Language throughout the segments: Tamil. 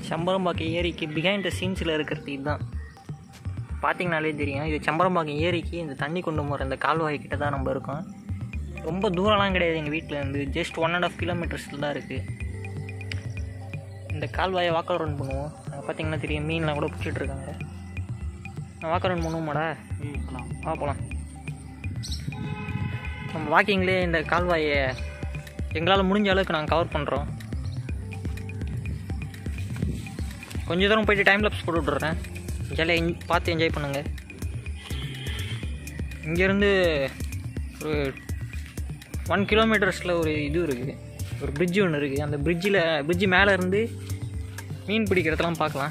செம்பரம்பாக்கம் ஏரிக்கு பிஹைண்ட் த சீன்ஸில் இருக்கிறது இதுதான் பார்த்தீங்கனாலே தெரியும் இது செம்பரம்பாக்கம் ஏரிக்கு இந்த தண்ணி கொண்டு போகிற இந்த கால்வாய் கிட்ட தான் நம்ம இருக்கோம் ரொம்ப தூரம்லாம் கிடையாது எங்கள் வீட்டில் இருந்து ஜஸ்ட் ஒன் அண்ட் ஆஃப் கிலோமீட்டர்ஸில் தான் இருக்குது இந்த கால்வாயை வாக்கர் ரன் பண்ணுவோம் அங்கே பார்த்தீங்கன்னா தெரியும் மீன்லாம் கூட பிடிச்சிட்டு இருக்காங்க நான் வாக்கர் ரன் பண்ணுவோமாடா வா போகலாம் நம்ம வாக்கிங்லேயே இந்த கால்வாயை எங்களால் முடிஞ்ச அளவுக்கு நாங்கள் கவர் பண்ணுறோம் கொஞ்ச தூரம் போயிட்டு டைம் லாப்ஸ் போட்டு விட்றேன் ஜாலியாக பார்த்து என்ஜாய் பண்ணுங்கள் இங்கேருந்து ஒரு ஒன் கிலோமீட்டர்ஸில் ஒரு இது இருக்குது ஒரு பிரிட்ஜ் ஒன்று இருக்குது அந்த பிரிட்ஜில் பிரிட்ஜு மேலே இருந்து மீன் பிடிக்கிறதெல்லாம் பார்க்கலாம்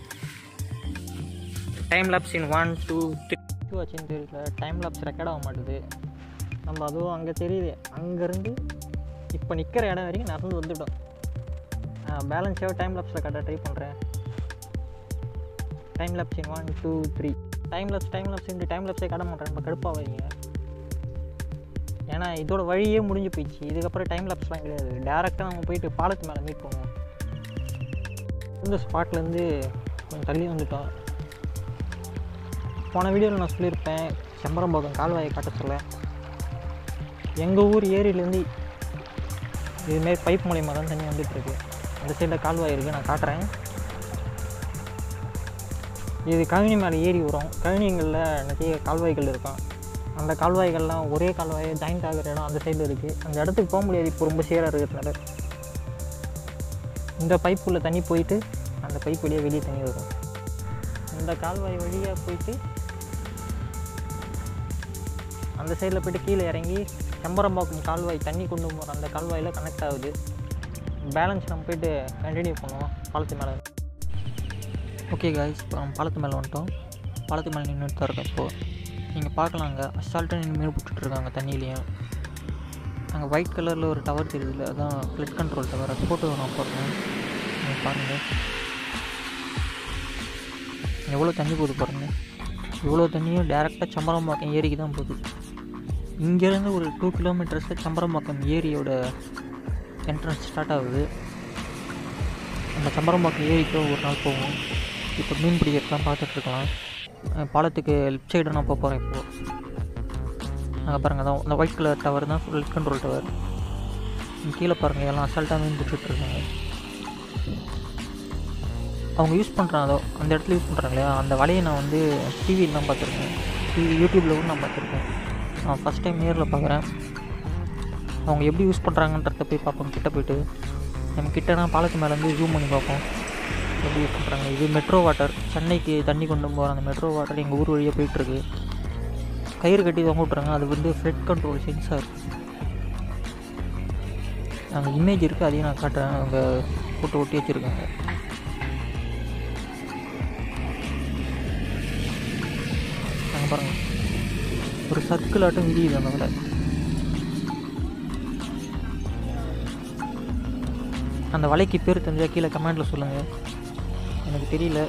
time lapse in one two three two ஆச்சுன்னு தெரியல டைம் லாப்ஸ் ரெக்கார்ட் ஆக மாட்டுது நம்ம அதுவும் அங்கே தெரியுது அங்கேருந்து இப்போ நிற்கிற இடம் வரைக்கும் நடந்து வந்துட்டோம் பேலன்ஸாக டைம் லாப்ஸில் கட்ட ட்ரை பண்ணுறேன் time lapse in one two three time lapse time lapse இந்த டைம் லாப்ஸே கட மாட்டேன் நம்ம கடுப்பாக வைங்க ஏன்னா இதோட வழியே முடிஞ்சு போயிடுச்சு இதுக்கப்புறம் டைம் லாப்ஸ்லாம் கிடையாது டேரெக்டாக நம்ம போயிட்டு பாலத்து மேலே மீட் பண்ணுவோம் இந்த ஸ்பாட்லேருந்து கொஞ்சம் தள்ளி வந்துட்டோம் போன வீடியோவில் நான் சொல்லியிருப்பேன் செம்பரம்பாக்கம் கால்வாயை காட்ட சொல்ல எங்கள் ஊர் ஏரியிலேருந்து இதுமாரி பைப் மூலியமாக தான் தண்ணி வந்துட்டுருக்கு அந்த சைடில் கால்வாய் இருக்குது நான் காட்டுறேன் இது கழனி மேலே ஏறி வரும் கழனிங்களில் நிறைய கால்வாய்கள் இருக்கும் அந்த கால்வாய்கள்லாம் ஒரே கால்வாயை ஜாயிண்ட் ஆகிற இடம் அந்த சைடில் இருக்குது அந்த இடத்துக்கு போக முடியாது இப்போ ரொம்ப சேராக இருக்கிறதுனால இந்த பைப்புள்ள தண்ணி போயிட்டு அந்த பைப் வழியாக வெளியே தண்ணி வரும் இந்த கால்வாய் வழியாக போயிட்டு அந்த சைடில் போயிட்டு கீழே இறங்கி செம்பரம்பாக்கம் கால்வாய் தண்ணி கொண்டு போகிற அந்த கால்வாயில் கனெக்ட் ஆகுது பேலன்ஸ் நம்ம போயிட்டு கண்டினியூ பண்ணுவோம் பாலத்து மேலே ஓகே காய்ஸ் இப்போ நம்ம பாலத்து மேலே வந்துட்டோம் பாலத்து மேலே நின்றுட்டு தான் இருக்கோம் இப்போது நீங்கள் பார்க்கலாங்க அசால்ட்டாக நின்று மீன் பிடிச்சிட்ருக்காங்க தண்ணியிலையும் அங்கே ஒயிட் கலரில் ஒரு டவர் தெரியுதுல்ல அதான் ஃப்ளட் கண்ட்ரோல் டவர் அது ஃபோட்டோ நான் போடுறேன் நீங்கள் பாருங்கள் எவ்வளோ தண்ணி போகுது பாருங்கள் இவ்வளோ தண்ணியும் டேரெக்டாக சம்பரம்பாக்கம் ஏரிக்கு தான் போகுது இங்கேருந்து ஒரு டூ கிலோமீட்டர்ஸில் சம்பரம்பாக்கம் ஏரியோட என்ட்ரன்ஸ் ஸ்டார்ட் ஆகுது அந்த சம்பரம்பாக்கம் ஏரிக்கு ஒரு நாள் போவோம் இப்போ மீன் பிடிக்கிறதுலாம் பார்த்துட்ருக்கலாம் பாலத்துக்கு லெஃப்ட் சைடு நான் போக போகிறேன் இப்போது அங்கே பாருங்கள் தான் அந்த ஒயிட் கலர் டவர் தான் ஃபுல் கண்ட்ரோல் டவர் கீழே பாருங்கள் எல்லாம் அசால்ட்டாக மீன் பிடிச்சிட்ருக்காங்க அவங்க யூஸ் பண்ணுறாங்க அதோ அந்த இடத்துல யூஸ் பண்ணுறாங்க இல்லையா அந்த வலையை நான் வந்து டிவியில் தான் பார்த்துருக்கேன் டிவி யூடியூப்பில் கூட நான் பார்த்துருக்கேன் நான் ஃபஸ்ட் டைம் நேரில் பார்க்குறேன் அவங்க எப்படி யூஸ் பண்ணுறாங்கன்றத போய் பார்ப்போம் கிட்ட போயிட்டு நம்ம கிட்டனா பாலத்து மேலேருந்து ஜூம் பண்ணி பார்ப்போம் எப்படி யூஸ் பண்ணுறாங்க இது மெட்ரோ வாட்டர் சென்னைக்கு தண்ணி கொண்டு போகிற அந்த மெட்ரோ வாட்டர் எங்கள் ஊர் வழியாக போயிட்டுருக்கு கயிறு கட்டி தொங்க விட்றாங்க அது வந்து ஃப்ளட் கண்ட்ரோல் சென்சார் அங்கே இமேஜ் இருக்குது அதையும் நான் காட்டுறேன் அங்கே போட்டு ஒட்டி வச்சுருக்காங்க அங்கே பாருங்கள் ஒரு சர்க்கிள் ஆட்டம் விரியுது அந்த வலை அந்த வலைக்கு பேர் தெரிஞ்சால் கீழே கமெண்டில் சொல்லுங்கள் எனக்கு தெரியல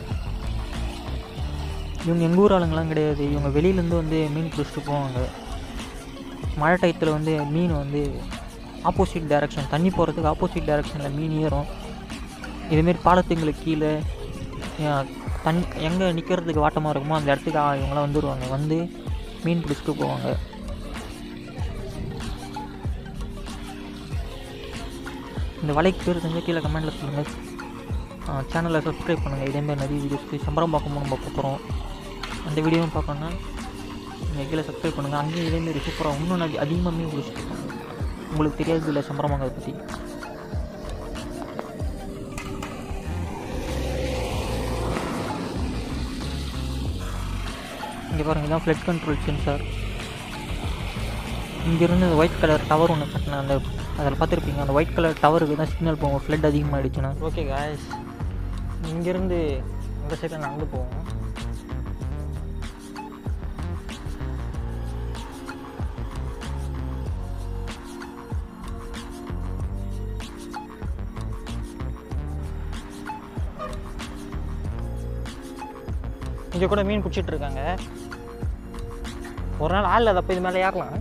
இவங்க எங்கள் ஊர் ஆளுங்களாம் கிடையாது இவங்க வெளியிலேருந்து வந்து மீன் பிடிச்சிட்டு போவாங்க மழை டயத்தில் வந்து மீன் வந்து ஆப்போசிட் டைரக்ஷன் தண்ணி போகிறதுக்கு ஆப்போசிட் டைரக்ஷனில் மீன் ஏறும் இதுமாரி பாலத்துங்களுக்கு கீழே தண் எங்கே நிற்கிறதுக்கு வாட்டமாக இருக்குமோ அந்த இடத்துக்கு ஆ- இவங்களாம் வந்துடுவாங்க வந்து மீன் பிடிச்சிட்டு போவாங்க இந்த வலைக்கு பேர் தெரிஞ்சால் கீழே கமெண்டில் சொல்லுங்கள் சேனலை சப்ஸ்கிரைப் பண்ணுங்கள் இதேமாதிரி நிறைய வீடியோஸ்க்கு சம்பரம் பார்க்கணும் நம்ம போகிறோம் அந்த வீடியோவும் பார்க்கணுன்னா நீங்கள் கீழே சப்ஸ்கிரைப் பண்ணுங்கள் அங்கேயும் இதேமாரி சூப்பராக இன்னும் நிறைய அதிகமாக மீன் பிடிச்சிட்டு இருக்காங்க உங்களுக்கு தெரியாது இல்லை சம்பரம் வாங்கிறத பற்றி இங்கே பாருங்க இதான் ஃப்ளட் கண்ட்ரோல் சென்சார் இங்கேருந்து ஒயிட் கலர் டவர் ஒன்று கட்டினேன் அந்த அதில் பார்த்துருப்பீங்க அந்த ஒயிட் கலர் டவருக்கு தான் சிக்னல் போகும் ஃப்ளட் அதிகமாகிடுச்சுன்னா ஓகே காய்ஸ் இங்கேருந்து இந்த சைடில் நடந்து போவோம் இங்கே கூட மீன் பிடிச்சிட்டு இருக்காங்க ஒரு நாள் ஆள் அதை போய் இது மேலே ஏறலாம்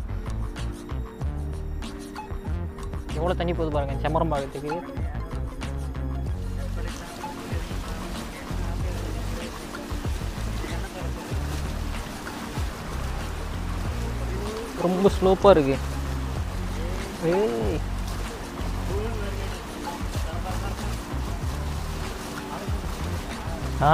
எவ்வளோ தண்ணி போகுது பாருங்க செம்பரம் பாக்கத்துக்கு ரொம்ப ஸ்லோப்பாக இருக்கு ஏய் ஆ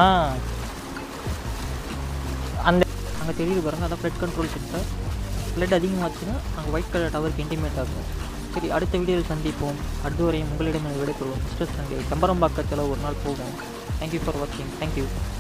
அந்த அங்கே தெரியுது பாருங்க அதான் ஃப்ளட் கண்ட்ரோல் சென்டர் ஃப்ளட் அதிகமாச்சுன்னா அங்கே ஒயிட் கலர் டவருக்கு இன்டிமேட் ஆகும் சரி அடுத்த வீடியோவில் சந்திப்போம் அடுத்த வரையும் உங்களிடம் விடைபெறுவோம் மிஸ்டர் சண்டே செம்பரம்பாக்கத்தில் ஒரு நாள் போவோம் தேங்க்யூ ஃபார் வாட்சிங் தேங்க்யூ